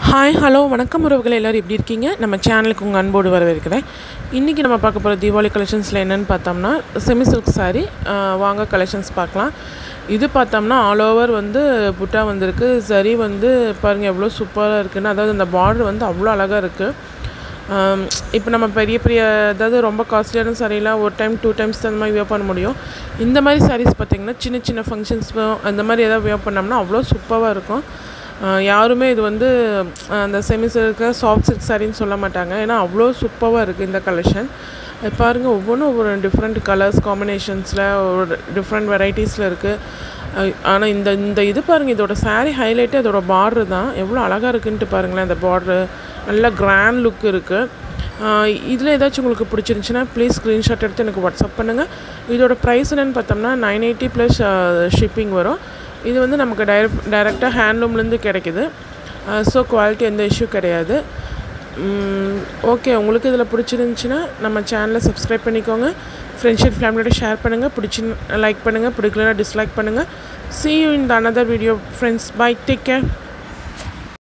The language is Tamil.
ஹாய் ஹலோ வணக்கம் உறவுகள் எல்லோரும் எப்படி இருக்கீங்க நம்ம சேனலுக்கு உங்கள் அன்போடு வரவேற்கிறேன் இன்றைக்கி நம்ம பார்க்க போகிற தீபாவளி கலெக்ஷன்ஸில் என்னென்னு பார்த்தோம்னா செமி சில்க் சாரீ வாங்க கலெக்ஷன்ஸ் பார்க்கலாம் இது பார்த்தோம்னா ஆல் ஓவர் வந்து புட்டா வந்திருக்கு சரி வந்து பாருங்கள் எவ்வளோ சூப்பராக இருக்குன்னு அதாவது இந்த பார்டர் வந்து அவ்வளோ அழகாக இருக்குது இப்போ நம்ம பெரிய பெரிய அதாவது ரொம்ப காஸ்ட்லியான சாரீலாம் ஒரு டைம் டூ டைம்ஸ் அந்த மாதிரி வியர் பண்ண முடியும் இந்த மாதிரி சாரீஸ் பார்த்திங்கன்னா சின்ன சின்ன ஃபங்க்ஷன்ஸ் அந்த மாதிரி எதாவது வியர் பண்ணோம்னா அவ்வளோ சூப்பராக இருக்கும் அஹ் யாருமே இது வந்து அஹ் அந்த செமி சில்க சாஃப்ட் சில்க் சாரின்னு சொல்ல மாட்டாங்க ஏன்னா அவ்வளோ சூப்பராக இருக்குது இந்த கலெக்ஷன் பாருங்கள் ஒவ்வொன்றும் ஒவ்வொரு டிஃப்ரெண்ட் கலர்ஸ் காம்பினேஷன்ஸில் ஒரு டிஃப்ரெண்ட் வெரைட்டிஸில் இருக்குது ஆனால் இந்த இந்த இது பாருங்கள் இதோட saree ஹைலைட்டே அதோட பார்டர் தான் எவ்வளோ அழகாக இருக்குன்ட்டு பாருங்களேன் அந்த பார்டரு நல்ல கிராண்ட் லுக் இருக்குது இதில் ஏதாச்சும் உங்களுக்கு பிடிச்சிருந்துச்சுன்னா ப்ளீஸ் ஸ்க்ரீன்ஷாட் எடுத்து எனக்கு வாட்ஸ்அப் பண்ணுங்கள் இதோட ப்ரைஸ் என்னென்னு பார்த்தோம்னா நைன் எயிட்டி ப்ளஸ் ஷிப்பிங் வரும் இது வந்து நமக்கு டைரக்ட் டைரெக்டாக ஹேண்ட்லூம்லேருந்து கிடைக்குது ஸோ குவாலிட்டி எந்த இஷ்யூ கிடையாது ஓகே உங்களுக்கு இதில் பிடிச்சிருந்துச்சின்னா நம்ம சேனலை சப்ஸ்கிரைப் பண்ணிக்கோங்க ஃப்ரெண்ட்ஷிப் ஃபேமிலியோட ஷேர் பண்ணுங்கள் பிடிச்சி லைக் பண்ணுங்கள் பிடிக்கலனா டிஸ்லைக் பண்ணுங்கள் see you in the another video friends bye take care